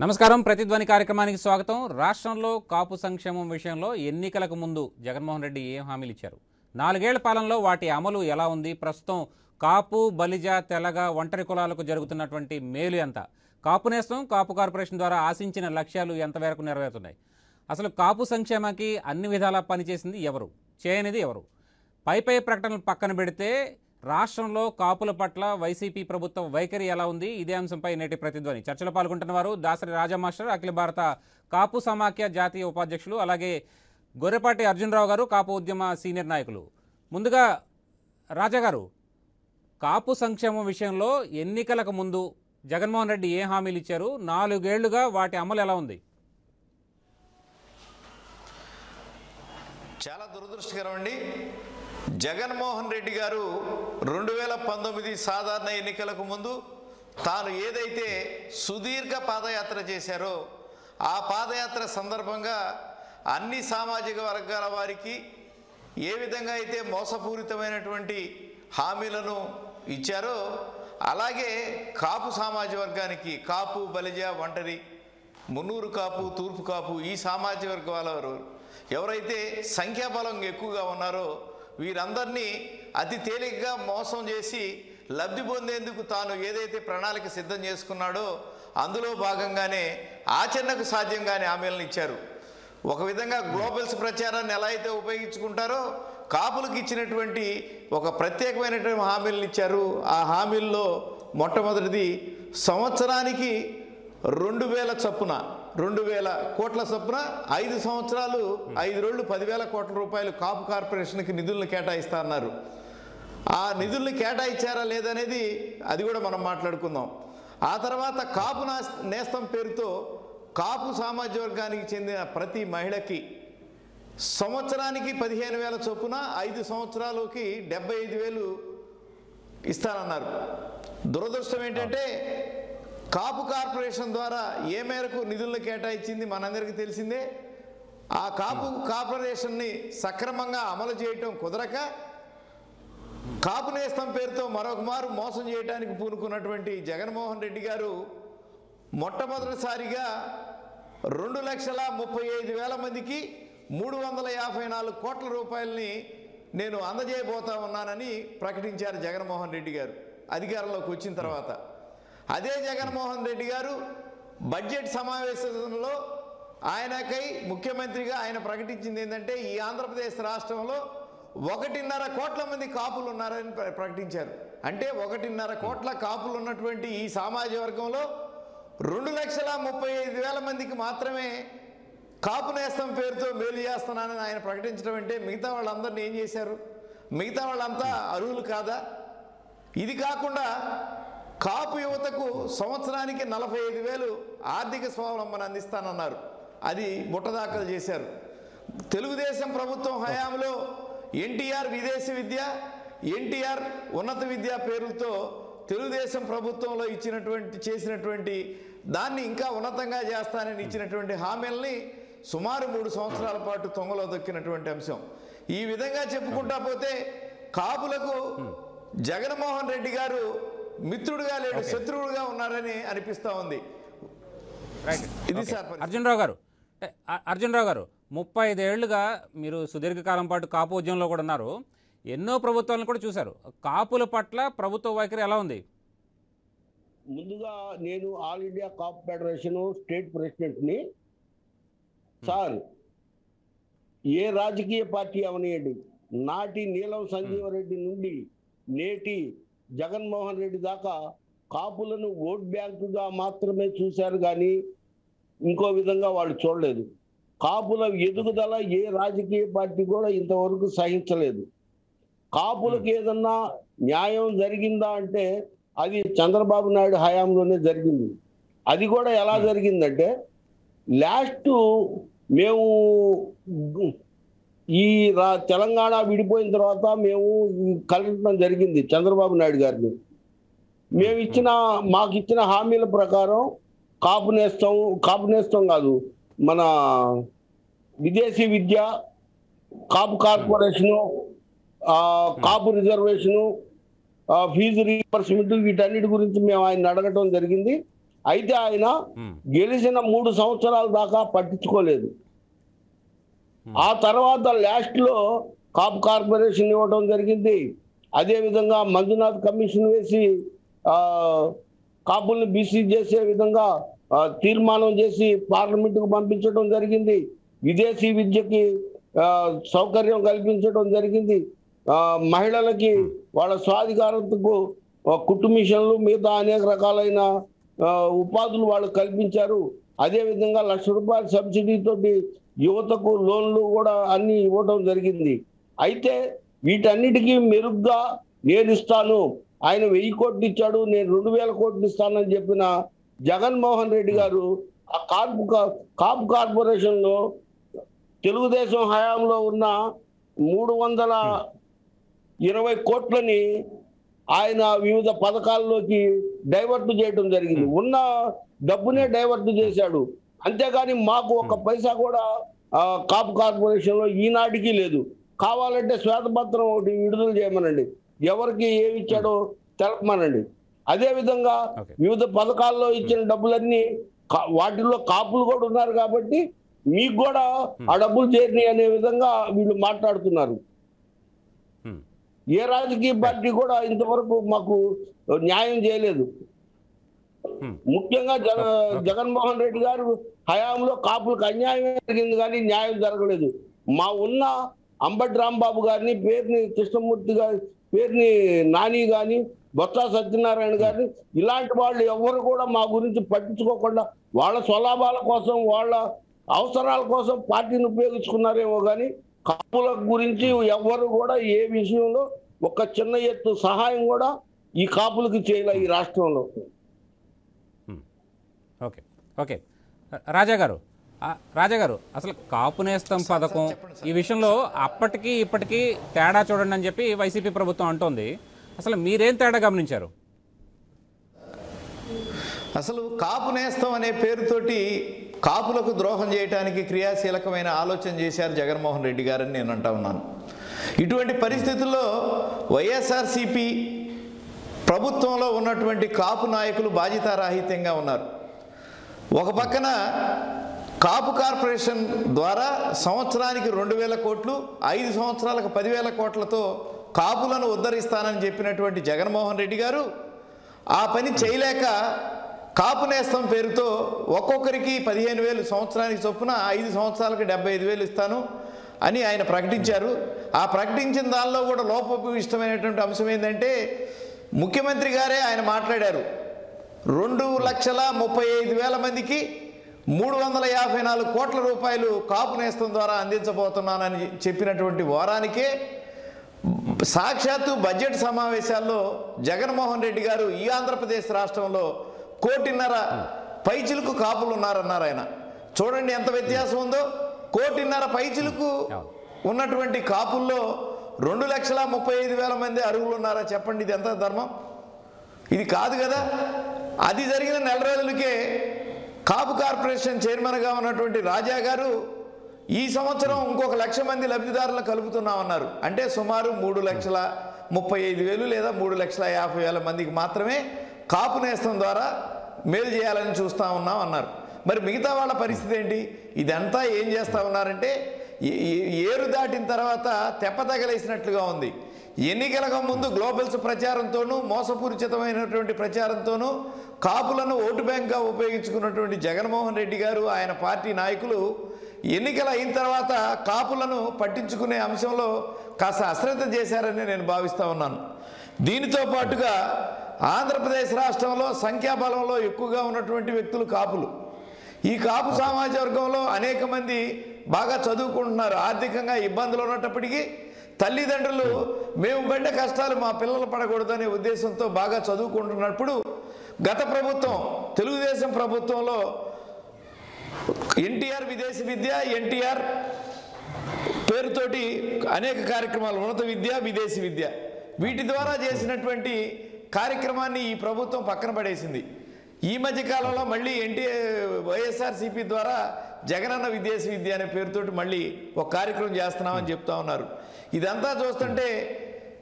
నమస్కారం ప్రతిధ్వని కార్యక్రమానికి స్వాగతం రాష్ట్రంలో కాపు సంక్షేమం విషయంలో ఎన్నికలకు ముందు జగన్మోహన్ రెడ్డి ఏం హామీలు ఇచ్చారు నాలుగేళ్ల పాలనలో వాటి అమలు ఎలా ఉంది ప్రస్తుతం కాపు బలిజ తెలగ ఒంటరి కులాలకు జరుగుతున్నటువంటి మేలు ఎంత కాపు నేస్తం కాపు కార్పొరేషన్ ద్వారా ఆశించిన లక్ష్యాలు ఎంతవరకు నెరవేరుతున్నాయి అసలు కాపు సంక్షేమానికి అన్ని విధాలా పనిచేసింది ఎవరు చేయనిది ఎవరు పై పై ప్రకటనలు పక్కన పెడితే రాష్ట్రంలో కాపుల పట్ల వైసీపీ ప్రభుత్వ వైఖరి ఎలా ఉంది ఇదే అంశంపై నేటి ప్రతిధ్వని చర్చలో పాల్గొంటున్న వారు దాసరి రాజా మాస్టర్ అఖిల భారత కాపు సమాఖ్య జాతీయ ఉపాధ్యక్షులు అలాగే గొర్రెపాటి అర్జునరావు గారు కాపు ఉద్యమ సీనియర్ నాయకులు ముందుగా రాజా గారు కాపు సంక్షేమం విషయంలో ఎన్నికలకు ముందు జగన్మోహన్ రెడ్డి ఏ హామీలు ఇచ్చారు నాలుగేళ్లుగా వాటి అమలు ఎలా ఉంది చాలా దురదృష్టకరం అండి జగన్మోహన్ రెడ్డి గారు రెండు వేల పంతొమ్మిది సాధారణ ఎన్నికలకు ముందు తాను ఏదైతే సుదీర్ఘ పాదయాత్ర చేశారో ఆ పాదయాత్ర సందర్భంగా అన్ని సామాజిక వర్గాల వారికి ఏ విధంగా అయితే మోసపూరితమైనటువంటి హామీలను ఇచ్చారో అలాగే కాపు సామాజిక వర్గానికి కాపు బలిజ ఒంటరి మున్నూరు కాపు తూర్పు కాపు ఈ సామాజిక వర్గాల వారు ఎవరైతే సంఖ్యాబలం ఎక్కువగా ఉన్నారో వీరందరినీ అతి తేలికగా మోసం చేసి లబ్ధి పొందేందుకు తాను ఏదైతే ప్రణాళిక సిద్ధం చేసుకున్నాడో అందులో భాగంగానే ఆచరణకు సాధ్యంగానే హామీలను ఇచ్చారు ఒక విధంగా గ్లోబల్స్ ప్రచారాన్ని ఎలా అయితే ఉపయోగించుకుంటారో కాపులకు ఇచ్చినటువంటి ఒక ప్రత్యేకమైనటువంటి హామీలను ఇచ్చారు ఆ హామీల్లో మొట్టమొదటిది సంవత్సరానికి రెండు వేల చొప్పున రెండు వేల కోట్ల చొప్పున ఐదు సంవత్సరాలు ఐదు రోజులు పదివేల కోట్ల రూపాయలు కాపు కార్పొరేషన్కి నిధులను కేటాయిస్తా అన్నారు ఆ నిధుల్ని కేటాయించారా లేదనేది అది కూడా మనం మాట్లాడుకుందాం ఆ తర్వాత కాపు నాస్- నేస్తం పేరుతో కాపు సామాజిక వర్గానికి చెందిన ప్రతి మహిళకి సంవత్సరానికి పదిహేను వేల చొప్పున ఐదు సంవత్సరాలకి డెబ్బై ఐదు వేలు ఇస్తానన్నారు దురదృష్టం ఏంటంటే కాపు కార్పొరేషన్ ద్వారా ఏ మేరకు నిధులను కేటాయించింది మనందరికీ తెలిసిందే ఆ కాపు కార్పొరేషన్ని సక్రమంగా అమలు చేయటం కుదరక కాపు నేస్తం పేరుతో మరొక మారు మోసం చేయడానికి పూనుకున్నటువంటి జగన్మోహన్ రెడ్డి గారు మొట్టమొదటిసారిగా రెండు లక్షల ముప్పై ఐదు వేల మందికి మూడు వందల యాభై నాలుగు కోట్ల రూపాయలని నేను అందజేయబోతా ఉన్నానని ప్రకటించారు జగన్మోహన్ రెడ్డి గారు అధికారంలోకి వచ్చిన తర్వాత అదే జగన్మోహన్ రెడ్డి గారు బడ్జెట్ సమావేశంలో ఆయనకై ముఖ్యమంత్రిగా ఆయన ప్రకటించింది ఏంటంటే ఈ ఆంధ్రప్రదేశ్ రాష్ట్రంలో ఒకటిన్నర కోట్ల మంది కాపులు ఉన్నారని ప్ర- ప్రకటించారు అంటే ఒకటిన్నర కోట్ల కాపులు ఉన్నటువంటి ఈ సామాజిక వర్గంలో రెండు లక్షల ముప్పై ఐదు వేల మందికి మాత్రమే కాపు నేస్తం పేరుతో మేలు చేస్తున్నానని ఆయన ప్రకటించడం అంటే మిగతా వాళ్ళందరినీ ఏం చేశారు మిగతా వాళ్ళంతా అర్హులు కాదా ఇది కాకుండా కాపు యువతకు సంవత్సరానికి నలభై ఐదు వేలు ఆర్థిక స్వావలంబన అందిస్తానన్నారు అది బుట్టదాఖలు చేశారు తెలుగుదేశం ప్రభుత్వం హయాంలో ఎన్టీఆర్ విదేశీ విద్య ఎన్టీఆర్ ఉన్నత విద్య పేరుతో తెలుగుదేశం ప్రభుత్వంలో ఇచ్చినటువంటి చేసినటువంటి దాన్ని ఇంకా ఉన్నతంగా చేస్తానని ఇచ్చినటువంటి హామీల్ని సుమారు మూడు సంవత్సరాల పాటు తొంగలో దొక్కినటువంటి అంశం ఈ విధంగా చెప్పుకుంటా పోతే కాపులకు జగన్మోహన్ రెడ్డి గారు మిత్రుడుగా లేడు శత్రువుడుగా ఉన్నారని అనిపిస్తా ఉంది రైట్ ఇది సార్ పరిస్థితి. అర్జునరావు గారు ఏ, అ- అర్జునరావు గారు ముప్పై ఐదేళ్లుగా మీరు సుదీర్ఘకాలం పాటు కాపు ఉద్యమంలో కూడా ఉన్నారు ఎన్నో ప్రభుత్వాలను కూడా చూశారు కాపుల పట్ల ప్రభుత్వ వైఖరి ఎలా ఉంది ముందుగా నేను all India Kapu federation state ప్రెసిడెంట్ని సార్ ఏ రాజకీయ పార్టీ అవనియండి నాటి నీలం సంజీవరెడ్డి నుండి నేటి జగన్మోహన్ రెడ్డి దాకా కాపులను ఓట్ బ్యాంకుగా మాత్రమే చూశారు కానీ ఇంకో విధంగా వాళ్ళు చూడలేదు కాపుల ఎదుగుదల ఏ రాజకీయ పార్టీ కూడా ఇంతవరకు సహించలేదు కాపులకు ఏదన్నా న్యాయం జరిగిందా అంటే అది చంద్రబాబు నాయుడు హయాంలోనే జరిగింది అది కూడా ఎలా జరిగిందంటే లాస్ట్ మేము ఈ రా తెలంగాణ విడిపోయిన తర్వాత మేము కలగడం జరిగింది చంద్రబాబు నాయుడు గారిని మేము ఇచ్చిన మాకు ఇచ్చిన హామీల ప్రకారం కాపు నేస్తం కాపు నేస్తం కాదు మన విదేశీ విద్య కాపు కార్పొరేషను ఆ, కాపు రిజర్వేషను ఆ, ఫీజు రీయింబర్స్మెంట్ వీటన్నిటి గురించి మేము ఆయన అడగటం జరిగింది అయితే ఆయన ఉమ్, గెలిచిన మూడు సంవత్సరాల దాకా పట్టించుకోలేదు ఆ తర్వాత లాస్ట్ లో కాపు కార్పొరేషన్ ఇవ్వడం జరిగింది అదే విధంగా మంజునాథ్ కమిషన్ వేసి ఆ కాపుల్ని బీసీ చేసే విధంగా ఆ, తీర్మానం చేసి పార్లమెంటుకు పంపించడం జరిగింది విదేశీ విద్యకి ఆ, సౌకర్యం కల్పించడం జరిగింది ఆ, మహిళలకి వాళ్ళ స్వాధికారతకు ఆ, కుట్టు మిషన్లు మిగతా అనేక రకాలైన ఆ, ఉపాధులు వాళ్ళు కల్పించారు అదే విధంగా లక్ష రూపాయల సబ్సిడీ తోటి యువతకు లోన్లు కూడా అన్ని ఇవ్వడం జరిగింది అయితే వీటన్నిటికీ మెరుగ్గా నేను ఇస్తాను ఆయన వెయ్యి కోట్లు ఇచ్చాడు నేను రెండు వేల కోట్లు ఇస్తానని చెప్పిన జగన్మోహన్ రెడ్డి గారు ఆ కాపు కా- కాపు కార్పొరేషన్ లో తెలుగుదేశం హయాంలో ఉన్న మూడు వందల ఇరవై కోట్లని ఆయన వివిధ పథకాల్లోకి డైవర్ట్ చేయడం జరిగింది ఉన్న డబ్బునే డైవర్ట్ చేశాడు అంతేగాని మాకు ఒక పైసా కూడా ఆ, కాపు కార్పొరేషన్ లో ఈనాటికి లేదు కావాలంటే శ్వేతపత్రం ఒకటి విడుదల చేయమనండి ఎవరికి ఏమి ఇచ్చాడో తెలపమనండి అదే విధంగా Okay. వివిధ పథకాల్లో ఇచ్చిన డబ్బులన్నీ కా- వాటిల్లో కాపులు కూడా ఉన్నారు కాబట్టి మీకు కూడా ఆ డబ్బులు చేరినాయి అనే విధంగా వీళ్ళు మాట్లాడుతున్నారు ఉమ్, ఏ రాజకీయ పార్టీ కూడా ఇంతవరకు మాకు న్యాయం చేయలేదు ఉమ్, ముఖ్యంగా జగ జగన్మోహన్ రెడ్డి గారు హయాంలో కాపులకు అన్యాయం జరిగింది కానీ న్యాయం జరగలేదు మా ఉన్న అంబటి రాంబాబు గారిని పేరుని కృష్ణమూర్తి గారి పేరుని నాని గాని బొత్స సత్యనారాయణ గారిని ఇలాంటి వాళ్ళు ఎవరు కూడా మా గురించి పట్టించుకోకుండా వాళ్ళ స్వలాభాల కోసం వాళ్ళ అవసరాల కోసం పార్టీని ఉపయోగించుకున్నారేమో కానీ కాపుల గురించి ఎవరు కూడా ఏ విషయంలో ఒక చిన్న ఎత్తు సహాయం కూడా ఈ కాపులకి చేయలే ఈ రాష్ట్రంలో ఓకే ఓకే రాజా గారు ఆ, రాజా గారు అసలు కాపు నేస్తం పథకం ఈ విషయంలో అప్పటికి ఇప్పటికీ తేడా చూడండి అని చెప్పి వైసీపీ ప్రభుత్వం అంటోంది అసలు మీరేం తేడా గమనించారు అసలు కాపు నేస్తం అనే పేరుతోటి కాపులకు ద్రోహం చేయడానికి క్రియాశీలకమైన ఆలోచన చేశారు జగన్మోహన్ రెడ్డి గారని నేను అంటా ఉన్నాను ఇటువంటి పరిస్థితుల్లో వైఎస్ఆర్సిపి ప్రభుత్వంలో ఉన్నటువంటి కాపు నాయకులు బాధ్యతారాహిత్యంగా ఉన్నారు ఒక పక్కన కాపు కార్పొరేషన్ ద్వారా సంవత్సరానికి రెండు వేల కోట్లు ఐదు సంవత్సరాలకు పదివేల కోట్లతో కాపులను ఉద్ధరిస్తానని చెప్పినటువంటి జగన్మోహన్ రెడ్డి గారు ఆ పని చేయలేక కాపు నేస్తం పేరుతో ఒక్కొక్కరికి పదిహేను వేలు సంవత్సరానికి చొప్పున ఐదు సంవత్సరాలకి డెబ్బై ఐదు వేలు ఇస్తాను అని ఆయన ప్రకటించారు ఆ ప్రకటించిన దానిలో కూడా లోపభూయిష్టమైనటువంటి అంశం ఏంటంటే ముఖ్యమంత్రి గారే ఆయన మాట్లాడారు రెండు లక్షల ముప్పై ఐదు వేల మందికి మూడు వందల యాభై నాలుగు కోట్ల రూపాయలు కాపు నేస్తం ద్వారా అందించబోతున్నానని చెప్పినటువంటి వారానికే సాక్షాత్తు బడ్జెట్ సమావేశాల్లో జగన్మోహన్ రెడ్డి గారు ఈ ఆంధ్రప్రదేశ్ రాష్ట్రంలో కోటిన్నర పైచిలుకు కాపులు ఉన్నారన్నారు ఆయన చూడండి ఎంత వ్యత్యాసం ఉందో కోటిన్నర పైచిలుకు ఉన్నటువంటి కాపుల్లో రెండు లక్షల ముప్పై ఐదు వేల మంది అరుగులు ఉన్నారా చెప్పండి ఇది ఎంత ధర్మం ఇది కాదు కదా అది జరిగిన నెల రోజులకే కాపు కార్పొరేషన్ చైర్మన్గా ఉన్నటువంటి రాజా గారు ఈ సంవత్సరం ఇంకొక లక్ష మంది లబ్ధిదారులను కలుపుతున్నామన్నారు అంటే సుమారు మూడు లక్షల ముప్పై ఐదు వేలు లేదా మూడు లక్షల యాభై వేల మందికి మాత్రమే కాపు నేస్తం ద్వారా మేలు చేయాలని చూస్తా ఉన్నాం అన్నారు మరి మిగతా వాళ్ళ పరిస్థితి ఏంటి ఇదంతా ఏం చేస్తా ఉన్నారంటే ఏ- ఏ- ఏరు దాటిన తర్వాత తెప్ప తగలేసినట్లుగా ఉంది ఎన్నికలకు ముందు గ్లోబల్స్ ప్రచారంతోనూ మోసపూరితమైనటువంటి ప్రచారంతోనూ కాపులను ఓటు బ్యాంక్గా ఉపయోగించుకున్నటువంటి జగన్మోహన్ రెడ్డి గారు ఆయన పార్టీ నాయకులు ఎన్నికలు అయిన తర్వాత కాపులను పట్టించుకునే అంశంలో కాస్త అశ్రద్ధ చేశారని నేను భావిస్తా ఉన్నాను దీనితో పాటుగా ఆంధ్రప్రదేశ్ రాష్ట్రంలో సంఖ్యాబలంలో ఎక్కువగా ఉన్నటువంటి వ్యక్తులు కాపులు ఈ కాపు సామాజిక వర్గంలో అనేక మంది బాగా చదువుకుంటున్నారు ఆర్థికంగా ఇబ్బందులు ఉన్నప్పటికీ తల్లిదండ్రులు మేము పడ్డ కష్టాలు మా పిల్లలు పడకూడదనే ఉద్దేశంతో బాగా చదువుకుంటున్నప్పుడు గత ప్రభుత్వం తెలుగుదేశం ప్రభుత్వంలో ఎన్టీఆర్ విదేశీ విద్య ఎన్టీఆర్ పేరుతోటి అనేక కార్యక్రమాలు ఉన్నత విద్య విదేశీ విద్య వీటి ద్వారా చేసినటువంటి కార్యక్రమాన్ని ఈ ప్రభుత్వం పక్కన పడేసింది ఈ మధ్య కాలంలో మళ్ళీ ఎన్టీ వైఎస్ఆర్సీపీ ద్వారా జగనన్న విదేశీ విద్య అనే పేరుతోటి మళ్ళీ ఒక కార్యక్రమం చేస్తున్నామని చెప్తా ఉన్నారు ఇదంతా చూస్తుంటే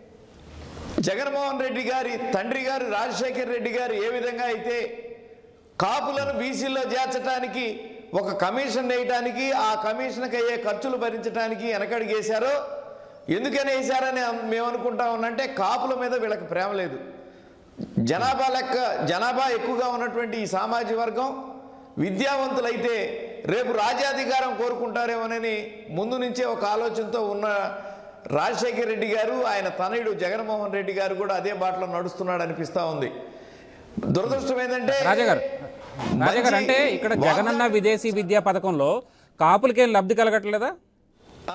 జగన్మోహన్ రెడ్డి గారి తండ్రి గారు రాజశేఖర్ రెడ్డి గారు ఏ విధంగా అయితే కాపులను బీసీలో చేర్చడానికి ఒక కమిషన్ వేయటానికి ఆ కమిషన్కి అయ్యే ఖర్చులు భరించడానికి వెనకడిగేశారో ఎందుకని వేశారని మేము అనుకుంటా ఉన్నంటే కాపుల మీద వీళ్ళకి ప్రేమ లేదు జనాభా లెక్క జనాభా ఎక్కువగా ఉన్నటువంటి ఈ సామాజిక వర్గం విద్యావంతులైతే రేపు రాజ్యాధికారం కోరుకుంటారేమోనని ముందు నుంచే ఒక ఆలోచనతో ఉన్న రాజశేఖర రెడ్డి గారు ఆయన తనయుడు జగన్మోహన్ రెడ్డి గారు కూడా అదే బాటలో నడుస్తున్నాడు అనిపిస్తా ఉంది దురదృష్టం ఏంటంటే రాజాగారు రాజాగారు అంటే ఇక్కడ జగనన్న విదేశీ విద్యా పథకంలో కాపులకేం లబ్ధి కలగట్లేదా ఆ,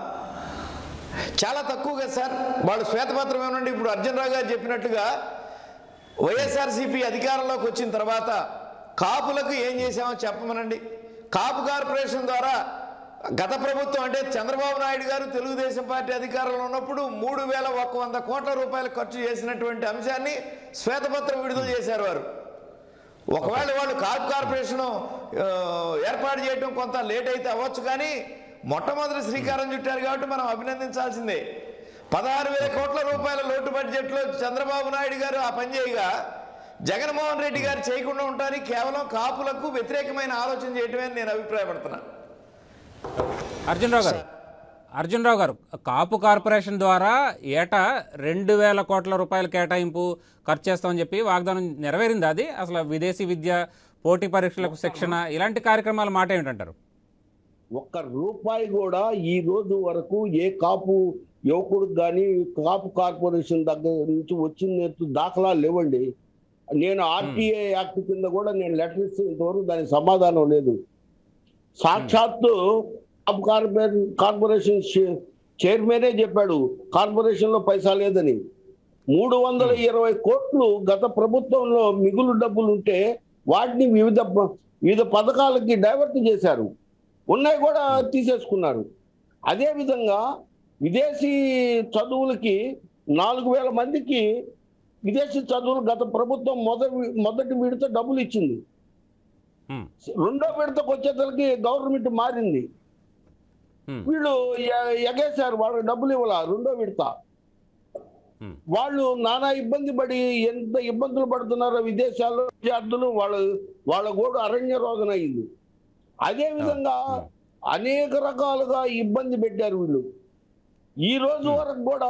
చాలా తక్కువ కదా సార్ వాళ్ళు శ్వేతపత్రం ఏమనండి ఇప్పుడు అర్జున్ రావు గారు చెప్పినట్టుగా వైఎస్ఆర్సీపీ అధికారంలోకి వచ్చిన తర్వాత కాపులకు ఏం చేశామో చెప్పమనండి కాపు కార్పొరేషన్ ద్వారా గత ప్రభుత్వం అంటే చంద్రబాబు నాయుడు గారు తెలుగుదేశం పార్టీ అధికారంలో ఉన్నప్పుడు మూడు వేల ఒక వంద కోట్ల రూపాయలు ఖర్చు చేసినటువంటి అంశాన్ని శ్వేతపత్రం విడుదల చేశారు వారు ఒకవేళ వాళ్ళు కాపు కార్పొరేషన్ ఆ, ఏర్పాటు చేయడం కొంత లేట్ అయితే అవ్వచ్చు కానీ మొట్టమొదటి శ్రీకారం చుట్టారు కాబట్టి మనం అభినందించాల్సిందే పదహారు వేల కోట్ల రూపాయల లోటు బడ్జెట్లో చంద్రబాబు నాయుడు గారు ఆ పని చేయగా జగన్మోహన్ రెడ్డి గారు చేయకుండా ఉండటానికి కేవలం కాపులకు వ్యతిరేకమైన ఆలోచన చేయటమే అని నేను అభిప్రాయపడుతున్నాను అర్జున్ రావు గారు అర్జున్ రావు గారు కాపు కార్పొరేషన్ ద్వారా ఏటా రెండు వేల కోట్ల రూపాయల కేటాయింపు ఖర్చు చేస్తామని చెప్పి వాగ్దానం నెరవేరింది అది అసలు విదేశీ విద్య పోటీ పరీక్షలకు శిక్షణ ఇలాంటి కార్యక్రమాల మాట ఏమిటంటారు ఒక్క రూపాయి కూడా ఈ రోజు వరకు ఏ కాపు యువకుడికి కానీ కాపు కార్పొరేషన్ దగ్గర నుంచి వచ్చిన దాఖలాలు లేవండి నేను ఆర్టీఏ యాక్ట్ కింద కూడా నేను లెటర్ ఇస్తే ఇంతవరకు దానికి సమాధానం లేదు సాక్షాత్తు కాపు కార్పొరేషన్ కార్పొరేషన్ చే- చైర్మనే చెప్పాడు కార్పొరేషన్ లో పైసా లేదని మూడు వందల ఇరవై కోట్లు గత ప్రభుత్వంలో మిగులు డబ్బులు ఉంటే వాటిని వివిధ ప- వివిధ పథకాలకి డైవర్ట్ చేశారు ఉన్నాయి కూడా తీసేసుకున్నారు అదే విధంగా విదేశీ చదువులకి నాలుగు వేల మందికి విదేశీ చదువులు గత ప్రభుత్వం మొదటి మొదటి విడత డబ్బులు ఇచ్చింది ఉమ్, రెండో విడతకు వచ్చేసరికి గవర్నమెంట్ మారింది ఉమ్, వీళ్ళు ఎ- ఎగేశారు వాళ్ళకి డబ్బులు ఇవ్వాల రెండో విడత ఉమ్, వాళ్ళు నానా ఇబ్బంది పడి ఎంత ఇబ్బందులు పడుతున్నారో విదేశాల్లో విద్యార్థులు వాళ్ళ వాళ్ళ గోడు అరణ్య రోదన అయింది అదే విధంగా అనేక రకాలుగా ఇబ్బంది పెట్టారు వీళ్ళు ఈ రోజు వరకు కూడా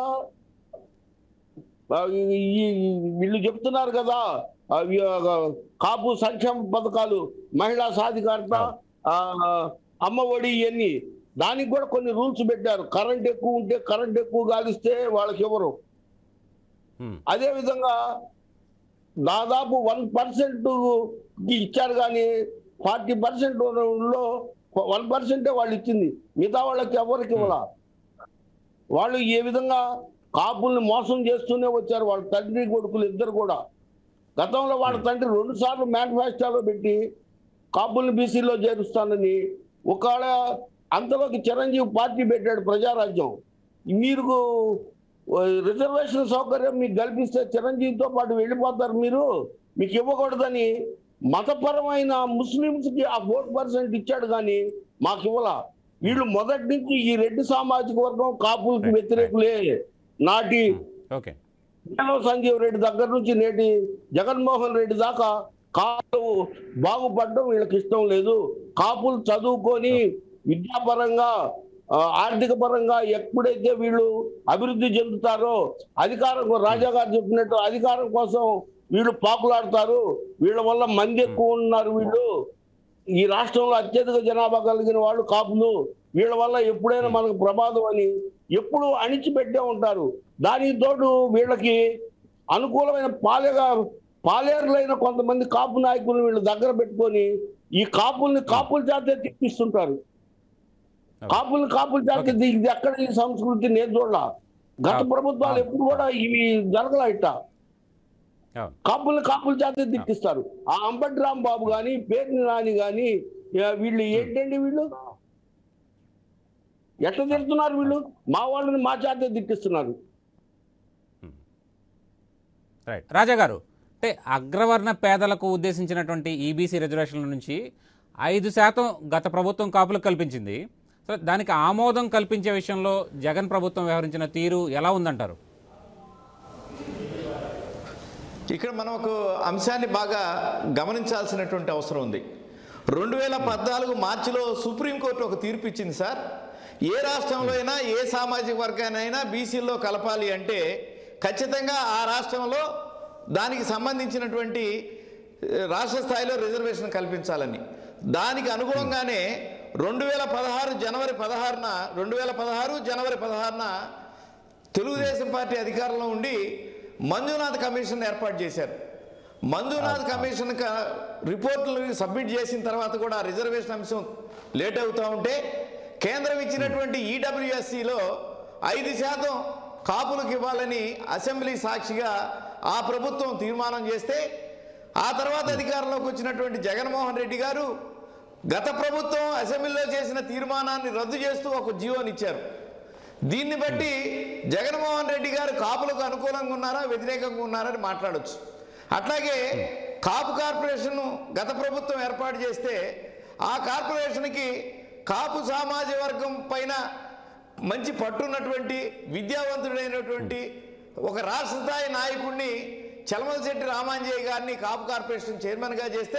ఆ, ఈ- ఈ- వీళ్ళు చెప్తున్నారు కదా అవి, ఆ, కాపు సంక్షేమ పథకాలు మహిళా సాధికారత ఆ, అమ్మ ఒడి ఇవన్నీ దానికి కూడా కొన్ని రూల్స్ పెట్టారు కరెంట్ ఎక్కువ ఉంటే కరెంట్ ఎక్కువ గాలిస్తే వాళ్ళకి ఎవరు ఉమ్, అదే విధంగా దాదాపు వన్ పర్సెంట్ ఇచ్చారు కానీ ఫార్టీ పర్సెంట్ లో వన్ పర్సెంటే వాళ్ళు ఇచ్చింది మిగతా వాళ్ళకి ఎవరికి ఇవ్వాల వాళ్ళు ఏ విధంగా కాపుల్ని మోసం చేస్తూనే వచ్చారు వాళ్ళ తండ్రి కొడుకులు ఇద్దరు కూడా గతంలో వాళ్ళ తండ్రి రెండు సార్లు మేనిఫెస్టోలో పెట్టి కాపుల్ని బీసీలో చేరుస్తానని ఒకవేళ అంతలోకి చిరంజీవి పార్టీ పెట్టాడు ప్రజారాజ్యం మీరు రిజర్వేషన్ సౌకర్యం మీకు కల్పిస్తే చిరంజీవితో పాటు వెళ్ళిపోతారు మీరు మీకు ఇవ్వకూడదని మతపరమైన ముస్లింస్ కి ఆ ఫోర్ పర్సెంట్ ఇచ్చాడు కానీ మాకు ఇవ్వాల వీళ్ళు మొదటి నుంచి ఈ రెడ్డి సామాజిక వర్గం కాపులకి వ్యతిరేకులే నాటి ఓకే నీలం సంజీవ్ రెడ్డి దగ్గర నుంచి నేటి జగన్మోహన్ రెడ్డి దాకా కాపు బాగుపడడం వీళ్ళకి ఇష్టం లేదు కాపులు చదువుకొని విద్యాపరంగా ఆ, ఆర్థిక పరంగా ఎప్పుడైతే వీళ్ళు అభివృద్ధి చెందుతారో అధికారం రాజా గారు చెప్పినట్టు అధికారం కోసం వీళ్ళు పాకులాడతారు వీళ్ళ వల్ల మంది ఎక్కువ ఉన్నారు వీళ్ళు ఈ రాష్ట్రంలో అత్యధిక జనాభా కలిగిన వాళ్ళు కాపులు వీళ్ళ వల్ల ఎప్పుడైనా మనకు ప్రమాదం అని ఎప్పుడు అణిచిపెట్టే ఉంటారు దానికి తోడు వీళ్ళకి అనుకూలమైన పాలేగా పాలేరులైన కొంతమంది కాపు నాయకులను వీళ్ళు దగ్గర పెట్టుకొని ఈ కాపుల్ని కాపుల చేతే తిప్పిస్తుంటారు కాపుల్ని కాపుల చేత ఇది ఎక్కడ ఈ సంస్కృతి నేను చూడాల గత అవును. ప్రభుత్వాలు ఎప్పుడు కూడా ఇవి జరగల ఇట్ట అవును కాపుల్ని కాపుల చేత తిప్పిస్తారు ఆ అంబటి రాంబాబు గాని పేర్ని నాని గాని ఆ, వీళ్ళు ఏంటండి వీళ్ళు ఎట్లా తిడుతున్నారు వీళ్ళు మా వాళ్ళని మా చేత తిట్టిస్తున్నారు రైట్ రాజా గారు అంటే అగ్రవర్ణ పేదలకు ఉద్దేశించినటువంటి ఈబీసీ రిజర్వేషన్ల నుంచి ఐదు శాతం గత ప్రభుత్వం కాపులకు కల్పించింది సో దానికి ఆమోదం కల్పించే విషయంలో జగన్ ప్రభుత్వం వ్యవహరించిన తీరు ఎలా ఉందంటారు ఇక్కడ మనం ఒక అంశాన్ని బాగా గమనించాల్సినటువంటి అవసరం ఉంది రెండు వేల పద్నాలుగు మార్చిలో సుప్రీంకోర్టు ఒక తీర్పు ఇచ్చింది సార్ ఏ రాష్ట్రంలో అయినా ఏ సామాజిక వర్గానైనా బీసీల్లో కలపాలి అంటే ఖచ్చితంగా ఆ రాష్ట్రంలో దానికి సంబంధించినటువంటి ఏ, రాష్ట్ర స్థాయిలో రిజర్వేషన్ కల్పించాలని దానికి అనుగుణంగానే రెండు వేల పదహారు జనవరి పదహారున రెండు వేల పదహారు జనవరి పదహారున తెలుగుదేశం పార్టీ అధికారంలో ఉండి మంజునాథ్ కమిషన్ ఏర్పాటు చేశారు మంజునాథ్ కమిషన్ క- రిపోర్టులు సబ్మిట్ చేసిన తర్వాత కూడా ఆ రిజర్వేషన్ అంశం లేట్ అవుతూ ఉంటే కేంద్రం ఇచ్చినటువంటి ఈడబ్ల్యూఎస్సిలో ఐదు శాతం కాపులకు ఇవ్వాలని అసెంబ్లీ సాక్షిగా ఆ ప్రభుత్వం తీర్మానం చేస్తే ఆ తర్వాత అధికారంలోకి వచ్చినటువంటి జగన్మోహన్ రెడ్డి గారు గత ప్రభుత్వం అసెంబ్లీలో చేసిన తీర్మానాన్ని రద్దు చేస్తూ ఒక జీవోనిచ్చారు దీన్ని బట్టి జగన్మోహన్ రెడ్డి గారు కాపులకు అనుకూలంగా ఉన్నారా వ్యతిరేకంగా ఉన్నారని మాట్లాడొచ్చు అట్లాగే కాపు కార్పొరేషన్ గత ప్రభుత్వం ఏర్పాటు చేస్తే ఆ కార్పొరేషన్కి కాపు సామాజిక వర్గం పైన మంచి పట్టున్నటువంటి విద్యావంతుడైనటువంటి ఒక రాష్ట్ర స్థాయి నాయకుడిని చలమలశెట్టి రామాంజయ్య గారిని కాపు కార్పొరేషన్ చైర్మన్గా చేస్తే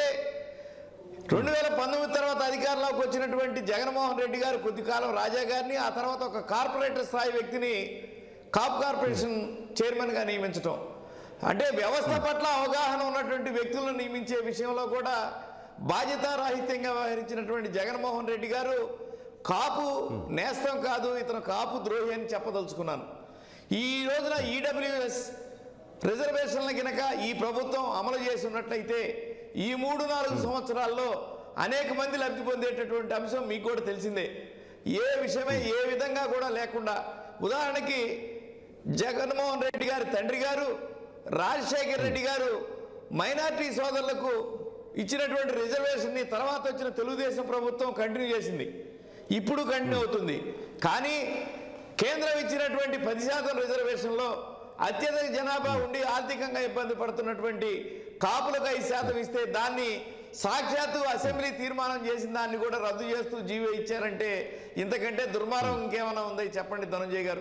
రెండు వేల పంతొమ్మిది తర్వాత అధికారంలోకి వచ్చినటువంటి జగన్మోహన్ రెడ్డి గారు కొద్ది కాలం రాజా గారిని ఆ తర్వాత ఒక కార్పొరేటర్ స్థాయి వ్యక్తిని కాప్ కార్పొరేషన్ చైర్మన్గా నియమించటం అంటే వ్యవస్థ పట్ల అవగాహన ఉన్నటువంటి వ్యక్తులను నియమించే విషయంలో కూడా బాధ్యతారాహిత్యంగా వ్యవహరించినటువంటి జగన్మోహన్ రెడ్డి గారు కాపు నేస్తం కాదు ఇతను కాపు ద్రోహి అని చెప్పదలుచుకున్నాను ఈ రోజున ఈడబ్ల్యూఎస్ రిజర్వేషన్ల గినక ఈ ప్రభుత్వం అమలు చేసి ఉన్నట్లయితే ఈ మూడు నాలుగు సంవత్సరాల్లో అనేక మంది లబ్ధి పొందేటటువంటి అంశం మీకు కూడా తెలిసిందే ఏ విషయమే ఏ విధంగా కూడా లేకుండా ఉదాహరణకి జగన్మోహన్ రెడ్డి గారి తండ్రి గారు రాజశేఖర్ రెడ్డి గారు మైనార్టీ సోదరులకు ఇచ్చినటువంటి రిజర్వేషన్ని తర్వాత వచ్చిన తెలుగుదేశం ప్రభుత్వం కంటిన్యూ చేసింది ఇప్పుడు కంటిన్యూ అవుతుంది కానీ కేంద్రం ఇచ్చినటువంటి పది శాతం రిజర్వేషన్లో అత్యధిక జనాభా ఉండి ఆర్థికంగా ఇబ్బంది పడుతున్నటువంటి కాపులకు ఐదు శాతం ఇస్తే దాన్ని సాక్షాత్తు అసెంబ్లీ తీర్మానం చేసిన దాన్ని కూడా రద్దు చేస్తూ జీవో ఇచ్చారంటే ఇంతకంటే దుర్మార్గం ఇంకేమైనా ఉందో చెప్పండి ధనంజయ్ గారు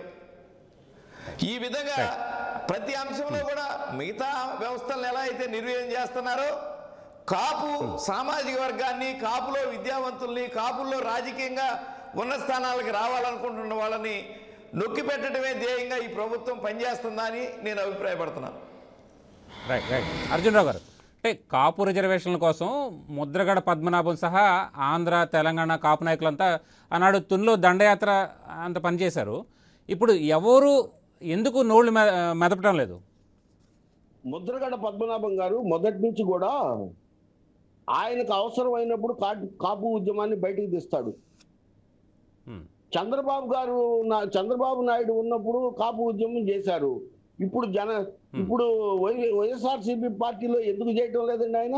ఈ విధంగా ప్రతి అంశంలో కూడా మిగతా వ్యవస్థలను ఎలా అయితే నిర్వహణ చేస్తున్నారో కాపు సామాజిక వర్గాన్ని కాపులో విద్యావంతుల్ని కాపుల్లో రాజకీయంగా ఉన్న స్థానాలకు రావాలనుకుంటున్న వాళ్ళని నొక్కి పెట్టడమే ధ్యేయంగా ఈ ప్రభుత్వం పనిచేస్తుందా అని నేను అభిప్రాయపడుతున్నాను రైట్ రైట్ అర్జునరావు గారు అంటే కాపు రిజర్వేషన్ల కోసం ముద్రగడ పద్మనాభం సహా ఆంధ్ర తెలంగాణ కాపు నాయకులంతా ఆనాడు తునిలో దండయాత్ర అంత పనిచేశారు ఇప్పుడు ఎవరు ఎందుకు నోళ్ళు మె మెదపడం లేదు ముద్రగడ పద్మనాభం గారు మొదటి నుంచి కూడా ఆయనకు అవసరమైనప్పుడు కాపు కాపు ఉద్యమాన్ని బయటికి తీస్తాడు హ్మ్. చంద్రబాబు గారు నా- చంద్రబాబు నాయుడు ఉన్నప్పుడు కాపు ఉద్యమం చేశారు ఇప్పుడు జన ఇప్పుడు వై- వైఎస్ఆర్సీపీ పార్టీలో ఎందుకు చేయటం లేదండి ఆయన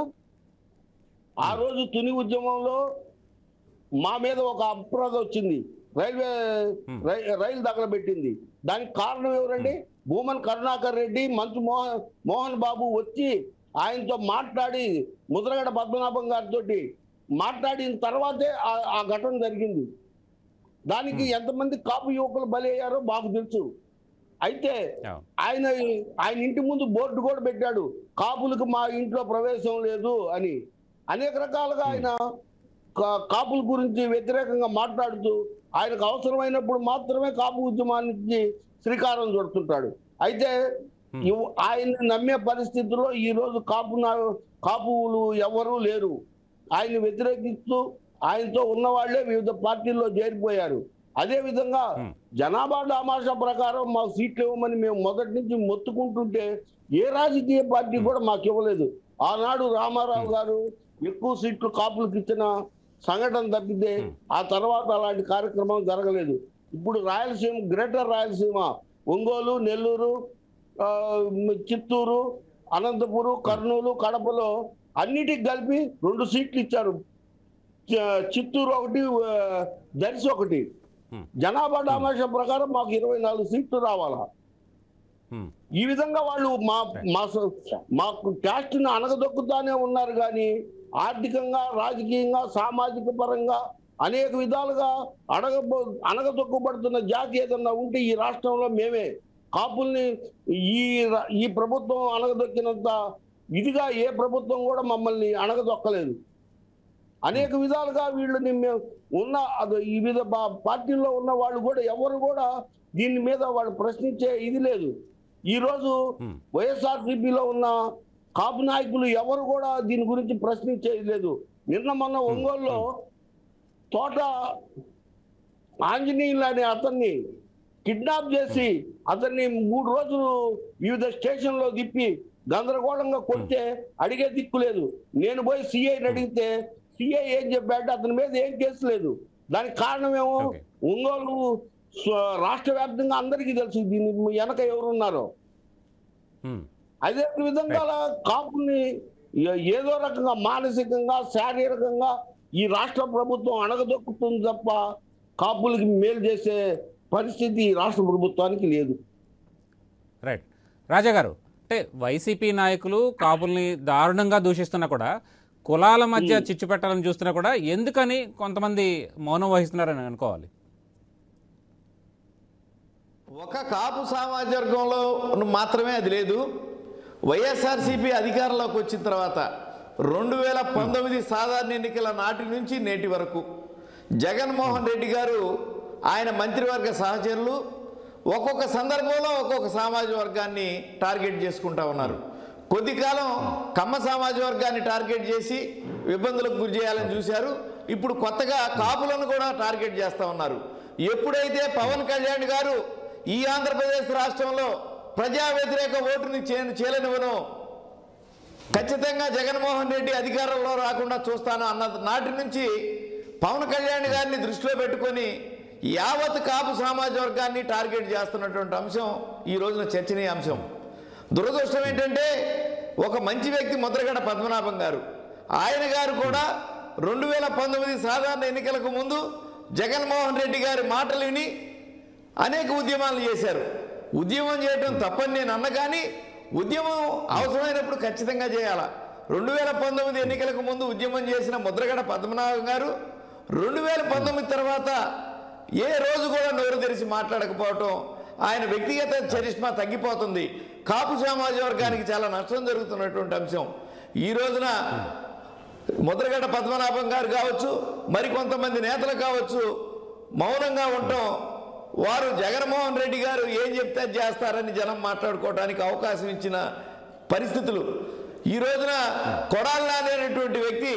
ఆ రోజు తుని ఉద్యమంలో మా మీద ఒక అపరాధ వచ్చింది రైల్వే రై- రైలు తగలబెట్టింది దానికి కారణం ఎవరండి భూమన్ కరుణాకర్ రెడ్డి మంత్రి మోహన్ మోహన్ బాబు వచ్చి ఆయనతో మాట్లాడి ముద్రగడ పద్మనాభం గారితో మాట్లాడిన తర్వాతే ఆ- ఆ ఘటన జరిగింది దానికి ఎంతమంది కాపు యువకులు బలి అయ్యారో మాకు తెలుసు అయితే అవును. ఆయన ఆయన ఇంటి ముందు బోర్డు కూడా పెట్టాడు కాపులకు మా ఇంట్లో ప్రవేశం లేదు అని అనేక రకాలుగా ఆయన కా- కాపుల గురించి వ్యతిరేకంగా మాట్లాడుతూ ఆయనకు అవసరమైనప్పుడు మాత్రమే కాపు ఉద్యమానికి శ్రీకారం చుడుతుంటాడు అయితే ఇవ్- ఆయన్ని నమ్మే పరిస్థితుల్లో ఈ రోజు కాపు నా- కాపులు ఎవరూ లేరు ఆయన వ్యతిరేకిస్తూ ఆయనతో ఉన్న వాళ్ళే వివిధ పార్టీల్లో చేరిపోయారు అదే విధంగా Hmm. జనాభా దామాషా ప్రకారం మాకు సీట్లు ఇవ్వమని మేము మొదటి నుంచి మొత్తుకుంటుంటే ఏ రాజకీయ పార్టీ కూడా మాకు ఇవ్వలేదు ఆనాడు రామారావు గారు ఎక్కువ సీట్లు కాపులకు ఇచ్చిన సంఘటన తప్పితే ఆ తర్వాత అలాంటి కార్యక్రమం జరగలేదు ఇప్పుడు రాయలసీమ గ్రేటర్ రాయలసీమ ఒంగోలు నెల్లూరు ఆ, చిత్తూరు అనంతపురం కర్నూలు కడపలో అన్నిటికి కలిపి రెండు సీట్లు ఇచ్చారు చ- చిత్తూరు ఒకటి ఆ, దర్శి ఒకటి Hmm. జనాభా దామాషా ప్రకారం మాకు ఇరవై నాలుగు సీట్లు రావాలా హ్మ్. ఈ విధంగా వాళ్ళు మా మా స- మాకు క్యాస్ట్ ని అణగదొక్కుతానే ఉన్నారు కానీ ఆర్థికంగా రాజకీయంగా సామాజిక పరంగా అనేక విధాలుగా అడగ అణగదొక్కబడుతున్న జాతి ఏదన్నా ఉంటే ఈ రాష్ట్రంలో మేమే కాపుల్ని ఈ ర- ఈ ప్రభుత్వం అణగదొక్కినంత ఇదిగా ఏ ప్రభుత్వం కూడా మమ్మల్ని అణగదొక్కలేదు అనేక విధాలుగా వీళ్ళని మేము ఉన్న అది ఈ విధ పా- పార్టీల్లో ఉన్న వాళ్ళు కూడా ఎవరు కూడా దీని మీద వాళ్ళు ప్రశ్నించే ఇది లేదు ఈరోజు Hmm. వైఎస్ఆర్సీపీలో ఉన్న కాపు నాయకులు ఎవరు కూడా దీని గురించి ప్రశ్నించేది లేదు నిన్న మొన్న ఒంగోలులో తోట ఆంజనేయులు అనే అతన్ని కిడ్నాప్ చేసి అతన్ని మూడు రోజులు వివిధ స్టేషన్లో తిప్పి గందరగోళంగా కొడితే అడిగే దిక్కు లేదు నేను పోయి సిఐని అడిగితే సిఐ ఏం చెప్పాడు అతని మీద ఏం కేసు లేదు దానికి కారణమేమో Okay. ఒంగోలు స్వ- రాష్ట్ర వ్యాప్తంగా అందరికీ తెలుసు దీని వెనక ఎవరున్నారో ఉమ్, అదే విధంగా కాపుల్ని ఏ- ఏదో రకంగా మానసికంగా శారీరకంగా ఈ రాష్ట్ర ప్రభుత్వం అణగదొక్కుతుంది తప్ప కాపులకి మేలు చేసే పరిస్థితి ఈ రాష్ట్ర ప్రభుత్వానికి లేదు రైట్ రాజా గారు అంటే వైసీపీ నాయకులు కాపుల్ని దారుణంగా దూషిస్తున్నా కూడా కులాల మధ్య చిచ్చు పెట్టాలని చూస్తున్నా కూడా ఎందుకని కొంతమంది మౌనం వహిస్తున్నారని అనుకోవాలి ఒక కాపు సామాజిక వర్గంలో మాత్రమే అది లేదు వైఎస్ఆర్సీపీ అధికారంలోకి వచ్చిన తర్వాత రెండు వేల పంతొమ్మిది సాధారణ ఎన్నికల నాటి నుంచి నేటి వరకు జగన్మోహన్ రెడ్డి గారు ఆయన మంత్రివర్గ సహచరులు ఒక్కొక్క సందర్భంలో ఒక్కొక్క సామాజిక వర్గాన్ని టార్గెట్ చేసుకుంటా ఉన్నారు కొద్ది కాలం కమ్మ సామాజిక వర్గాన్ని టార్గెట్ చేసి ఇబ్బందులకు గురి చేయాలని చూశారు ఇప్పుడు కొత్తగా కాపులను కూడా టార్గెట్ చేస్తా ఉన్నారు ఎప్పుడైతే పవన్ కళ్యాణ్ గారు ఈ ఆంధ్రప్రదేశ్ రాష్ట్రంలో ప్రజా వ్యతిరేక ఓటుని చే చేయలేనివను ఖచ్చితంగా జగన్మోహన్ రెడ్డి అధికారంలో రాకుండా చూస్తాను అన్న నాటి నుంచి పవన్ కళ్యాణ్ గారిని దృష్టిలో పెట్టుకొని యావత్ కాపు సామాజిక వర్గాన్ని టార్గెట్ చేస్తున్నటువంటి అంశం ఈ రోజున చర్చనీయాంశం దురదృష్టం ఏంటంటే ఒక మంచి వ్యక్తి ముద్రగడ పద్మనాభం గారు ఆయన గారు కూడా రెండు వేల పంతొమ్మిది సాధారణ ఎన్నికలకు ముందు జగన్మోహన్ రెడ్డి గారి మాటలు విని అనేక ఉద్యమాలు చేశారు ఉద్యమం చేయడం తప్పని నేను అన్న కానీ ఉద్యమం అవసరమైనప్పుడు ఖచ్చితంగా చేయాల రెండు వేల పంతొమ్మిది ఎన్నికలకు ముందు ఉద్యమం చేసిన ముద్రగడ పద్మనాభం గారు రెండు వేల పంతొమ్మిది తర్వాత ఏ రోజు కూడా నోరు తెరిచి మాట్లాడకపోవటం ఆయన వ్యక్తిగత చరిష్మా తగ్గిపోతుంది కాపు సామాజిక వర్గానికి చాలా నష్టం జరుగుతున్నటువంటి అంశం ఈ రోజున ముద్రగడ్డ పద్మనాభం గారు కావచ్చు మరికొంతమంది నేతలు కావచ్చు మౌనంగా ఉండటం వారు జగన్మోహన్ రెడ్డి గారు ఏం చెప్తే అది చేస్తారని జనం మాట్లాడుకోవడానికి అవకాశం ఇచ్చిన పరిస్థితులు ఈ రోజున కొడాలి అనేటువంటి వ్యక్తి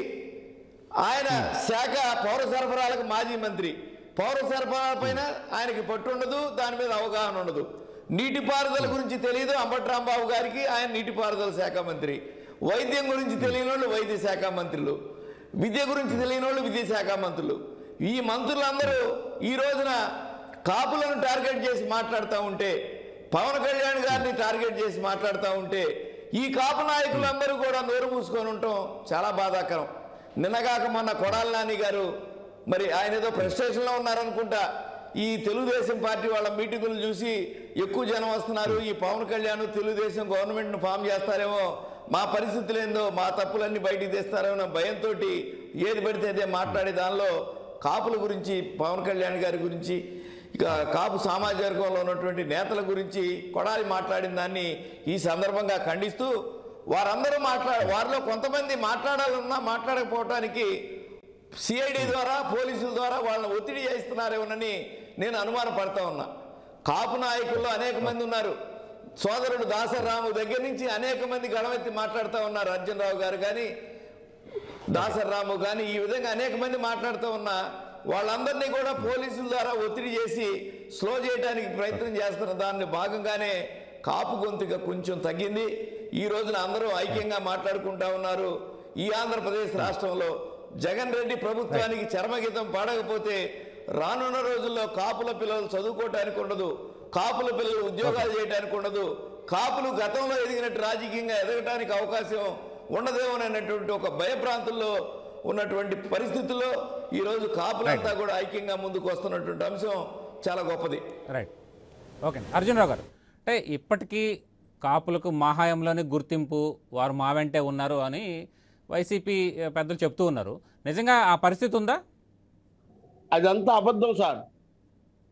ఆయన శాఖ పౌర సరఫరాలకు మాజీ మంత్రి పౌర సరఫరాల పైన ఆయనకి పట్టు ఉండదు దాని మీద అవగాహన ఉండదు నీటిపారుదల గురించి తెలియదు అంబటి రాంబాబు గారికి ఆయన నీటిపారుదల శాఖ మంత్రి వైద్యం గురించి తెలియని వాళ్ళు వైద్య శాఖ మంత్రులు విద్య గురించి తెలియని వాళ్ళు విద్య శాఖ మంత్రులు ఈ మంత్రులందరూ ఈ రోజున కాపులను టార్గెట్ చేసి మాట్లాడుతూ ఉంటే పవన్ కళ్యాణ్ గారిని టార్గెట్ చేసి మాట్లాడుతూ ఉంటే ఈ కాపు నాయకులందరూ కూడా నోరు మూసుకొని ఉండటం చాలా బాధాకరం నిన్నగాక మొన్న కొడాలి నాని గారు మరి ఆయన ఏదో ఫ్రస్ట్రేషన్లో ఉన్నారనుకుంటా ఈ తెలుగుదేశం పార్టీ వాళ్ళ మీటింగులు చూసి ఎక్కువ జనం వస్తున్నారు ఈ పవన్ కళ్యాణ్ తెలుగుదేశం గవర్నమెంట్ను ఫామ్ చేస్తారేమో మా పరిస్థితులు ఏందో మా తప్పులన్నీ బయటికి తెస్తారేమో అన్న భయంతో ఏది పడితే అదే మాట్లాడే దానిలో కాపుల గురించి పవన్ కళ్యాణ్ గారి గురించి ఇక కాపు సామాజిక వర్గంలో ఉన్నటువంటి నేతల గురించి కొడాలి మాట్లాడిన దాన్ని ఈ సందర్భంగా ఖండిస్తూ వారందరూ మాట్లా వారిలో కొంతమంది మాట్లాడాలన్నా మాట్లాడకపోవటానికి సిఐడి ద్వారా పోలీసుల ద్వారా వాళ్ళని ఒత్తిడి చేస్తున్నారేమోనని నేను అనుమాన పడతా ఉన్నా కాపు నాయకుల్లో అనేక మంది ఉన్నారు సోదరుడు దాసరాము దగ్గర నుంచి అనేక మంది గడవెత్తి మాట్లాడుతూ ఉన్నారు అర్జున్ రావు గారు కానీ దాసరాము కానీ ఈ విధంగా అనేక మంది మాట్లాడుతూ ఉన్నా వాళ్ళందరినీ కూడా పోలీసుల ద్వారా ఒత్తిడి చేసి స్లో చేయడానికి ప్రయత్నం చేస్తున్న దాన్ని భాగంగానే కాపు గొంతుగా కొంచెం తగ్గింది ఈ రోజున అందరూ ఐక్యంగా మాట్లాడుకుంటా ఉన్నారు ఈ ఆంధ్రప్రదేశ్ రాష్ట్రంలో జగన్ రెడ్డి ప్రభుత్వానికి చర్మగీతం పాడకపోతే రానున్న రోజుల్లో కాపుల పిల్లలు చదువుకోవటానికి ఉండదు కాపుల పిల్లలు ఉద్యోగాలు చేయడానికి ఉండదు కాపులు గతంలో ఎదిగినట్టు రాజకీయంగా ఎదగటానికి అవకాశం ఉండదేమోననేటువంటి ఒక భయభ్రాంతుల్లో ఉన్నటువంటి పరిస్థితుల్లో ఈరోజు కాపులంతా కూడా ఐక్యంగా ముందుకు వస్తున్నటువంటి అంశం చాలా గొప్పది రైట్ ఓకే అర్జునరావు గారు అంటే ఇప్పటికీ కాపులకు మాహాయంలోనే గుర్తింపు వారు మా వెంటే ఉన్నారు అని వైసీపీ పెద్దలు చెప్తూ ఉన్నారు నిజంగా ఆ పరిస్థితి ఉందా అదంతా అబద్ధం సార్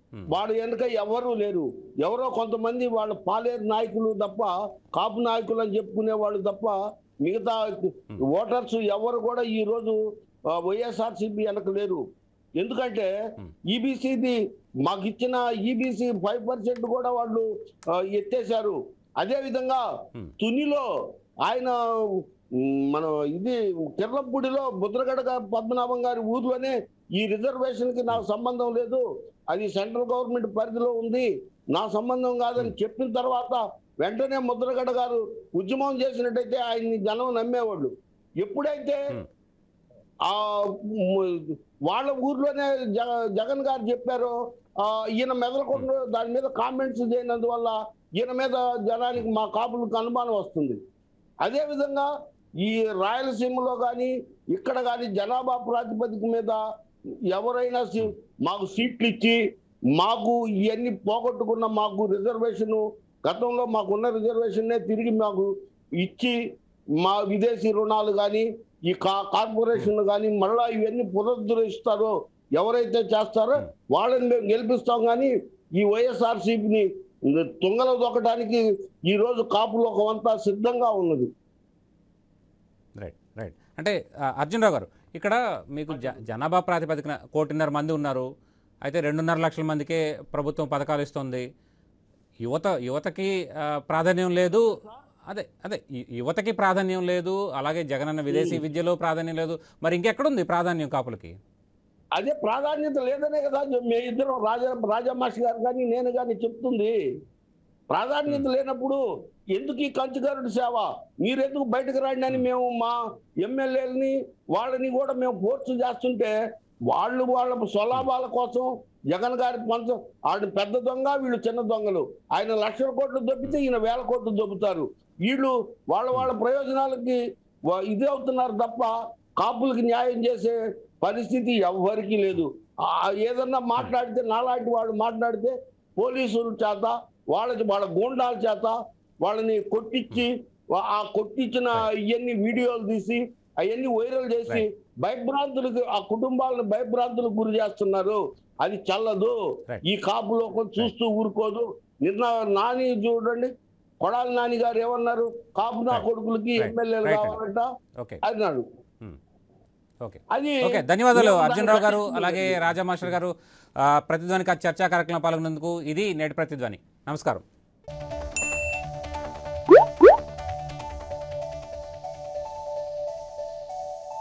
వాడు వెనుక ఎవరు లేరు ఎవరో కొంతమంది వాళ్ళ పాలేరు నాయకులు తప్ప కాపు నాయకులు అని చెప్పుకునే వాళ్ళు తప్ప మిగతా ఓటర్స్ ఎవరు కూడా ఈ రోజు వైఎస్ఆర్సీపీ వెనక లేరు ఎందుకంటే ఈబీసీది మాకు ఇచ్చిన ఈబీసీ ఫైవ్ పర్సెంట్ కూడా వాళ్ళు ఆ, ఎత్తేశారు అదే విధంగా Hmm. తునిలో ఆయన ఉమ్, మన ఇది కిర్లంపూడిలో బుద్రగడ గా- పద్మనాభం గారి ఊర్లోనే ఈ రిజర్వేషన్ కి నాకు సంబంధం లేదు అది సెంట్రల్ గవర్నమెంట్ పరిధిలో ఉంది నా సంబంధం కాదని చెప్పిన తర్వాత వెంటనే ముద్రగడ గారు ఉద్యమం చేసినట్టయితే ఆయన్ని జనం నమ్మేవాళ్ళు ఎప్పుడైతే Hmm. ఆ మ్, వాళ్ళ ఊర్లోనే జగ- జగన్ గారు చెప్పారు ఆ, ఈయన మెదలకుండా దాని మీద కామెంట్స్ చేయనందువల్ల ఈయన మీద జనానికి మా కాపులకు అనుమానం వస్తుంది అదే విధంగా ఈ రాయలసీమలో కానీ ఇక్కడ కానీ జనాభా ప్రాతిపదిక మీద ఎవరైనా సీ- మాకు సీట్లు ఇచ్చి మాకు ఇవన్నీ పోగొట్టుకున్న మాకు రిజర్వేషన్ గతంలో మాకున్న రిజర్వేషన్నే తిరిగి మాకు ఇచ్చి మా విదేశీ రుణాలు కానీ ఈ కా కార్పొరేషన్ కానీ మళ్ళా ఇవన్నీ పునరుద్ధరిస్తారో ఎవరైతే చేస్తారో వాళ్ళని మేము గెలిపిస్తాం కానీ ఈ వైఎస్ఆర్సీపీని తుంగలో దొక్కడానికి ఈ రోజు కాపు లోకం అంతా సిద్ధంగా ఉన్నది రైట్ రైట్ అంటే ఆ, అర్జునరావు గారు ఇక్కడ మీకు జ జనాభా ప్రాతిపదికన కోటిన్నర మంది ఉన్నారు అయితే రెండున్నర లక్షల మందికే ప్రభుత్వం పథకాలు ఇస్తుంది యువత యువతకి ఆ, ప్రాధాన్యం లేదు అదే అదే యు- యువతకి ప్రాధాన్యం లేదు అలాగే జగనన్న విదేశీ విద్యలో ప్రాధాన్యం లేదు మరి ఇంకెక్కడుంది ప్రాధాన్యం కాపులకి అదే ప్రాధాన్యత లేదనే కదా మీ ఇద్దరం రాజా రాజామాషి గారు కానీ నేను కానీ చెప్తుంది ప్రాధాన్యత లేనప్పుడు ఎందుకు ఈ కంచుగారుడి సేవ మీరెందుకు బయటకు రండి అని మేము మా ఎమ్మెల్యేలని వాళ్ళని కూడా మేము ఫోర్స్ చేస్తుంటే వాళ్ళు వాళ్ళ స్వలాభాల కోసం జగన్ గారి పంచ ఆయన పెద్ద దొంగ వీళ్ళు చిన్న దొంగలు ఆయన లక్షల కోట్లు దొబ్బితే ఈయన వేల కోట్లు దొబ్బుతారు వీళ్ళు వాళ్ళ వాళ్ళ ప్రయోజనాలకి వా- ఇదే అవుతున్నారు తప్ప కాపులకి న్యాయం చేసే పరిస్థితి ఎవ్వరికీ లేదు ఆ ఏదన్నా మాట్లాడితే నాలాంటి వాళ్ళు మాట్లాడితే పోలీసుల చేత వాళ్ళకి వాళ్ళ గూండాల చేత వాళ్ళని కొట్టించి వా- ఆ కొట్టించిన ఇవన్నీ వీడియోలు తీసి అవన్నీ వైరల్ చేసి భయభ్రాంతులకు ఆ కుటుంబాలను భయభ్రాంతులకు గురి చేస్తున్నారు అది చల్లదు Right. ఈ కాపు లోకం చూస్తూ ఊరుకోదు నిన్న నాని చూడండి కొడాలి నాని గారు ఏమన్నారు కాపు నా Right. కొడుకులకి Right. ఎమ్మెల్యేలు Right. కావాలంట ఓకే అన్నాడు ఓకే అది ఓకే ధన్యవాదాలు మేము అర్జున్ రావు గారు దాన్ని అలాగే రాజా మాస్టర్ గారు ఆ, ప్రతిధ్వనికి చర్చా కార్యక్రమం పాల్గొన్నందుకు ఇది నేటి ప్రతిధ్వని నమస్కారం